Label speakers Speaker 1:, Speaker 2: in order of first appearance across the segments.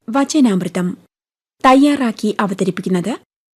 Speaker 1: വചനാമൃതം തയ്യാറാക്കി അവതരിപ്പിക്കുന്നത്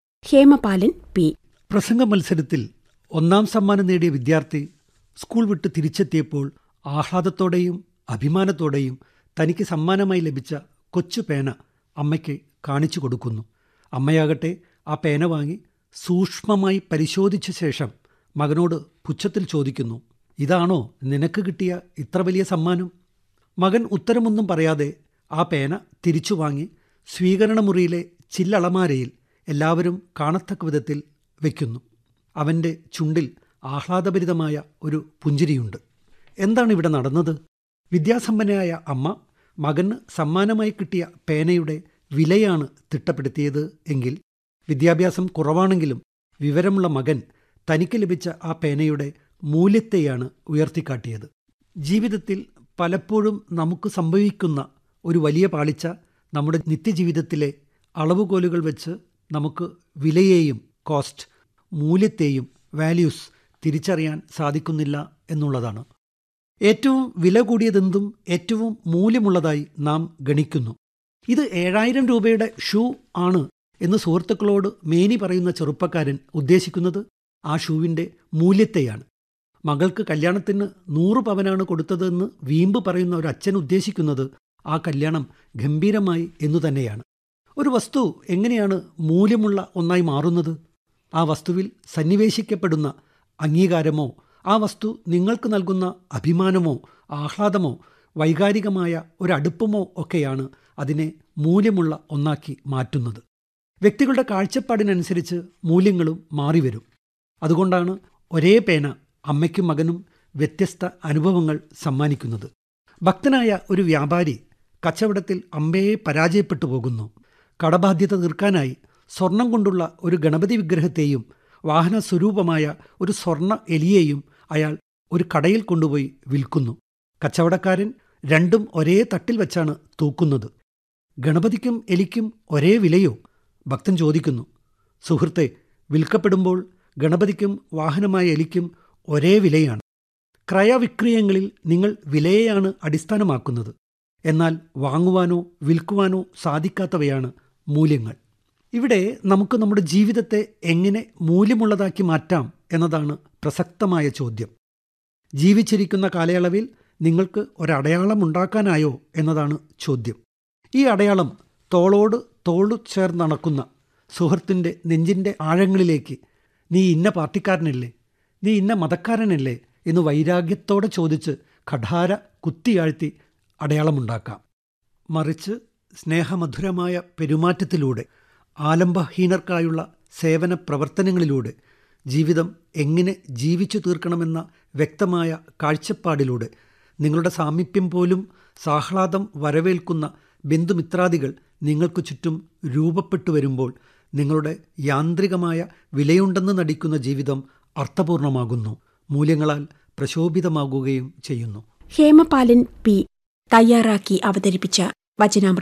Speaker 1: ഹേമപാലൻ പി
Speaker 2: പ്രസംഗ മത്സരത്തിൽ ഒന്നാം സമ്മാനം നേടിയ വിദ്യാർത്ഥി സ്കൂൾ വിട്ട് തിരിച്ചെത്തിയപ്പോൾ ആഹ്ലാദത്തോടെയും അഭിമാനത്തോടെയും തനിക്ക് സമ്മാനമായി ലഭിച്ച കൊച്ചു പേന അമ്മയ്ക്ക് കാണിച്ചു കൊടുക്കുന്നു അമ്മയാകട്ടെ ആ പേന വാങ്ങി സൂക്ഷ്മമായി പരിശോധിച്ച ശേഷം മകനോട് പുച്ഛത്തിൽ ചോദിക്കുന്നു ഇതാണോ നിനക്ക് കിട്ടിയ ഇത്ര വലിയ സമ്മാനം മകൻ ഉത്തരമൊന്നും പറയാതെ ആ പേന തിരിച്ചു വാങ്ങി സ്വീകരണമുറിയിലെ ചില്ലളമാരയിൽ എല്ലാവരും കാണത്തക്ക വിധത്തിൽ വയ്ക്കുന്നു അവൻ്റെ ചുണ്ടിൽ ആഹ്ലാദഭരിതമായ ഒരു പുഞ്ചിരിയുണ്ട് എന്താണ് ഇവിടെ നടന്നത് വിദ്യാസമ്പന്നയായ അമ്മ മകന് സമ്മാനമായി കിട്ടിയ പേനയുടെ വിലയാണ് തിട്ടപ്പെടുത്തിയത് എങ്കിൽ വിദ്യാഭ്യാസം കുറവാണെങ്കിലും വിവരമുള്ള മകൻ തനിക്ക് ലഭിച്ച ആ പേനയുടെ മൂല്യത്തെയാണ് ഉയർത്തിക്കാട്ടിയത് ജീവിതത്തിൽ പലപ്പോഴും നമുക്ക് സംഭവിക്കുന്ന ഒരു വലിയ പാളിച്ച നമ്മുടെ നിത്യജീവിതത്തിലെ അളവുകോലുകൾ വെച്ച് നമുക്ക് വിലയെയും കോസ്റ്റ് മൂല്യത്തെയും വാല്യൂസ് തിരിച്ചറിയാൻ സാധിക്കുന്നില്ല എന്നുള്ളതാണ് ഏറ്റവും വില കൂടിയതെന്തും ഏറ്റവും മൂല്യമുള്ളതായി നാം ഗണിക്കുന്നു ഇത് ഏഴായിരം രൂപയുടെ ഷൂ ആണ് എന്ന് സുഹൃത്തുക്കളോട് മേനി പറയുന്ന ചെറുപ്പക്കാരൻ ഉദ്ദേശിക്കുന്നത് ആ ഷൂവിൻ്റെ മൂല്യത്തെയാണ് മകൾക്ക് കല്യാണത്തിന് നൂറ് പവനാണ് കൊടുത്തതെന്ന് വീമ്പ് പറയുന്ന ഒരു അച്ഛൻ ഉദ്ദേശിക്കുന്നത് ആ കല്യാണം ഗംഭീരമായി എന്നു തന്നെയാണ് ഒരു വസ്തു എങ്ങനെയാണ് മൂല്യമുള്ള ഒന്നായി മാറുന്നത് ആ വസ്തുവിൽ സന്നിവേശിക്കപ്പെടുന്ന അംഗീകാരമോ ആ വസ്തു നിങ്ങൾക്ക് നൽകുന്ന അഭിമാനമോ ആഹ്ലാദമോ വൈകാരികമായ ഒരടുപ്പമോ ഒക്കെയാണ് അതിനെ മൂല്യമുള്ള ഒന്നാക്കി മാറ്റുന്നത് വ്യക്തികളുടെ കാഴ്ചപ്പാടിനനുസരിച്ച് മൂല്യങ്ങളും മാറിവരും അതുകൊണ്ടാണ് ഒരേ പേന അമ്മയ്ക്കും മകനും വ്യത്യസ്ത അനുഭവങ്ങൾ സമ്മാനിക്കുന്നത് ഭക്തനായ ഒരു വ്യാപാരി കച്ചവടത്തിൽ അമ്പയെ പരാജയപ്പെട്ടു പോകുന്നു കടബാധ്യത തീർക്കാനായി സ്വർണം കൊണ്ടുള്ള ഒരു ഗണപതി വിഗ്രഹത്തെയും വാഹന സ്വരൂപമായ ഒരു സ്വർണ്ണ എലിയെയും അയാൾ ഒരു കടയിൽ കൊണ്ടുപോയി വിൽക്കുന്നു കച്ചവടക്കാരൻ രണ്ടും ഒരേ തട്ടിൽ വെച്ചാണ് തൂക്കുന്നത് ഗണപതിക്കും എലിക്കും ഒരേ വിലയോ ഭക്തൻ ചോദിക്കുന്നു സുഹൃത്തെ വിൽക്കപ്പെടുമ്പോൾ ഗണപതിക്കും വാഹനമായ എലിക്കും ഒരേ വിലയാണ് ക്രയവിക്രയങ്ങളിൽ നിങ്ങൾ വിലയെയാണ് അടിസ്ഥാനമാക്കുന്നത് എന്നാൽ വാങ്ങുവാനോ വിൽക്കുവാനോ സാധിക്കാത്തവയാണ് മൂല്യങ്ങൾ ഇവിടെ നമുക്ക് നമ്മുടെ ജീവിതത്തെ എങ്ങനെ മൂല്യമുള്ളതാക്കി മാറ്റാം എന്നതാണ് പ്രസക്തമായ ചോദ്യം ജീവിച്ചിരിക്കുന്ന കാലയളവിൽ നിങ്ങൾക്ക് ഒരടയാളം ഉണ്ടാക്കാനായോ എന്നതാണ് ചോദ്യം ഈ അടയാളം തോളോട് തോളു ചേർന്ന് നടക്കുന്ന സുഹൃത്തിൻ്റെ നെഞ്ചിൻ്റെ ആഴങ്ങളിലേക്ക് നീ ഇന്ന പാർട്ടിക്കാരനല്ലേ നീ ഇന്ന മതക്കാരനല്ലേ എന്ന് വൈരാഗ്യത്തോടെ ചോദിച്ച് കഠാര കുത്തിയാഴ്ത്തി അടയാളമുണ്ടാക്കാം മറിച്ച് സ്നേഹമധുരമായ പെരുമാറ്റത്തിലൂടെ ആലംബഹീനർക്കായുള്ള സേവന പ്രവർത്തനങ്ങളിലൂടെ ജീവിതം എങ്ങനെ ജീവിച്ചു തീർക്കണമെന്ന വ്യക്തമായ കാഴ്ചപ്പാടിലൂടെ നിങ്ങളുടെ സാമീപ്യം പോലും സാഹ്ലാദം വരവേൽക്കുന്ന ബന്ധുമിത്രാദികൾ നിങ്ങൾക്ക് ചുറ്റും രൂപപ്പെട്ടു വരുമ്പോൾ നിങ്ങളുടെ യാന്ത്രികമായ വിലയുണ്ടെന്ന് നടിക്കുന്ന ജീവിതം അർത്ഥപൂർണമാകുന്നു മൂല്യങ്ങളാൽ പ്രശോഭിതമാകുകയും ചെയ്യുന്നു
Speaker 1: ഹേമപാലൻ പി തയ്യാറാക്കി അവതരിപ്പിച്ച വചനാമൃതം